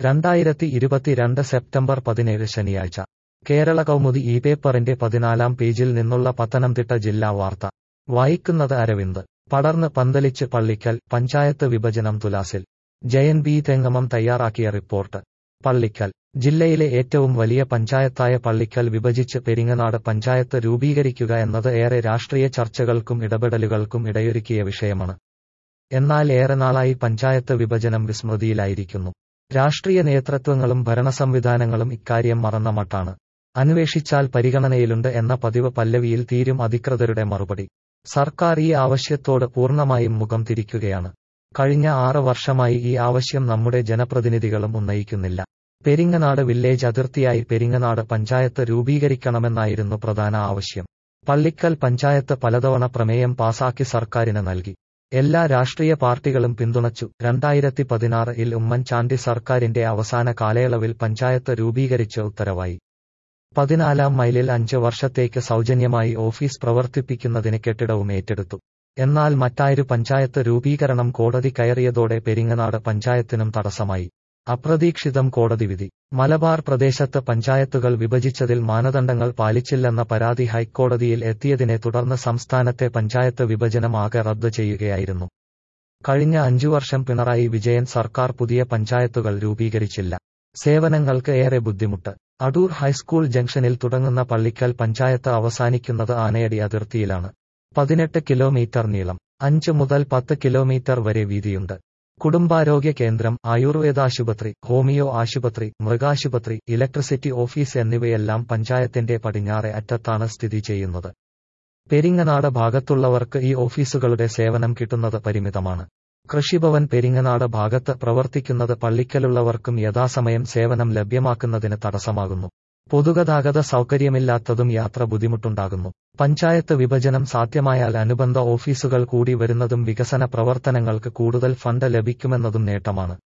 രണ്ടായിരത്തി ഇരുപത്തിരണ്ട് സെപ്റ്റംബർ പതിനേഴ് ശനിയാഴ്ച കേരള കൗമുദി ഈ പേപ്പറിന്റെ പതിനാലാം പേജിൽ നിന്നുള്ള പത്തനംതിട്ട ജില്ലാ വാർത്ത വായിക്കുന്നത് അരവിന്ദ് പടർന്ന് പന്തലിച്ച് പള്ളിക്കൽ പഞ്ചായത്ത് വിഭജനം തുലാസിൽ ജയൻ ബി തെങ്ങമം തയ്യാറാക്കിയ റിപ്പോർട്ട് പള്ളിക്കൽ ജില്ലയിലെ ഏറ്റവും വലിയ പഞ്ചായത്തായ പള്ളിക്കൽ വിഭജിച്ച് പെരിങ്ങനാട് പഞ്ചായത്ത് രൂപീകരിക്കുക എന്നത് ഏറെ രാഷ്ട്രീയ ചർച്ചകൾക്കും ഇടപെടലുകൾക്കും ഇടയൊരുക്കിയ വിഷയമാണ് എന്നാൽ ഏറെ നാളായി പഞ്ചായത്ത് വിഭജനം വിസ്മൃതിയിലായിരിക്കുന്നു രാഷ്ട്രീയ നേതൃത്വങ്ങളും ഭരണസംവിധാനങ്ങളും ഇക്കാര്യം മറന്ന മട്ടാണ് അന്വേഷിച്ചാൽ പരിഗണനയിലുണ്ട് എന്ന പതിവ് പല്ലവിയിൽ തീരും അധികൃതരുടെ മറുപടി സർക്കാർ ഈ ആവശ്യത്തോട് പൂർണ്ണമായും മുഖം തിരിക്കുകയാണ് കഴിഞ്ഞ ആറ് വർഷമായി ഈ ആവശ്യം നമ്മുടെ ജനപ്രതിനിധികളും ഉന്നയിക്കുന്നില്ല പെരിങ്ങനാട് വില്ലേജ് അതിർത്തിയായി പെരിങ്ങനാട് പഞ്ചായത്ത് രൂപീകരിക്കണമെന്നായിരുന്നു പ്രധാന ആവശ്യം പള്ളിക്കൽ പഞ്ചായത്ത് പലതവണ പ്രമേയം പാസാക്കി സർക്കാരിന് നൽകി എല്ലാ രാഷ്ട്രീയ പാർട്ടികളും പിന്തുണച്ചു രണ്ടായിരത്തി പതിനാറിൽ ഉമ്മൻചാണ്ടി സർക്കാരിന്റെ അവസാന കാലയളവിൽ പഞ്ചായത്ത് രൂപീകരിച്ച് ഉത്തരവായി പതിനാലാം മൈലിൽ അഞ്ച് വർഷത്തേക്ക് സൗജന്യമായി ഓഫീസ് പ്രവർത്തിപ്പിക്കുന്നതിന് കെട്ടിടവും ഏറ്റെടുത്തു എന്നാൽ മറ്റായൊരു പഞ്ചായത്ത് രൂപീകരണം കോടതി കയറിയതോടെ പെരിങ്ങനാട് പഞ്ചായത്തിനും തടസ്സമായി അപ്രതീക്ഷിതം കോടതി വിധി മലബാർ പ്രദേശത്ത് പഞ്ചായത്തുകൾ വിഭജിച്ചതിൽ മാനദണ്ഡങ്ങൾ പാലിച്ചില്ലെന്ന പരാതി ഹൈക്കോടതിയിൽ എത്തിയതിനെ തുടർന്ന് സംസ്ഥാനത്തെ പഞ്ചായത്ത് വിഭജനം ആകെ റദ്ദു ചെയ്യുകയായിരുന്നു കഴിഞ്ഞ അഞ്ചു വർഷം പിണറായി വിജയൻ സർക്കാർ പുതിയ പഞ്ചായത്തുകൾ രൂപീകരിച്ചില്ല സേവനങ്ങൾക്ക് ഏറെ ബുദ്ധിമുട്ട് അടൂർ ഹൈസ്കൂൾ ജംഗ്ഷനിൽ തുടങ്ങുന്ന പള്ളിക്കൽ പഞ്ചായത്ത് അവസാനിക്കുന്നത് ആനയടി അതിർത്തിയിലാണ് പതിനെട്ട് കിലോമീറ്റർ നീളം അഞ്ച് മുതൽ പത്ത് കിലോമീറ്റർ വരെ വീതിയുണ്ട് കുടുംബാരോഗ്യ കേന്ദ്രം ആയുർവേദാശുപത്രി ഹോമിയോ ആശുപത്രി മൃഗാശുപത്രി ഇലക്ട്രിസിറ്റി ഓഫീസ് എന്നിവയെല്ലാം പഞ്ചായത്തിന്റെ പടിഞ്ഞാറെ അറ്റത്താണ് സ്ഥിതി ചെയ്യുന്നത് പെരിങ്ങനാട് ഭാഗത്തുള്ളവർക്ക് ഈ ഓഫീസുകളുടെ സേവനം കിട്ടുന്നത് പരിമിതമാണ് കൃഷിഭവൻ പെരിങ്ങനാട് ഭാഗത്ത് പ്രവർത്തിക്കുന്നത് പള്ളിക്കലുള്ളവർക്കും യഥാസമയം സേവനം ലഭ്യമാക്കുന്നതിന് തടസ്സമാകുന്നു പൊതുഗതാഗത സൗകര്യമില്ലാത്തതും യാത്ര ബുദ്ധിമുട്ടുണ്ടാകുന്നു പഞ്ചായത്ത് വിഭജനം സാധ്യമായാൽ അനുബന്ധ ഓഫീസുകൾ കൂടി വരുന്നതും വികസന പ്രവർത്തനങ്ങൾക്ക് കൂടുതൽ ഫണ്ട് ലഭിക്കുമെന്നതും നേട്ടമാണ്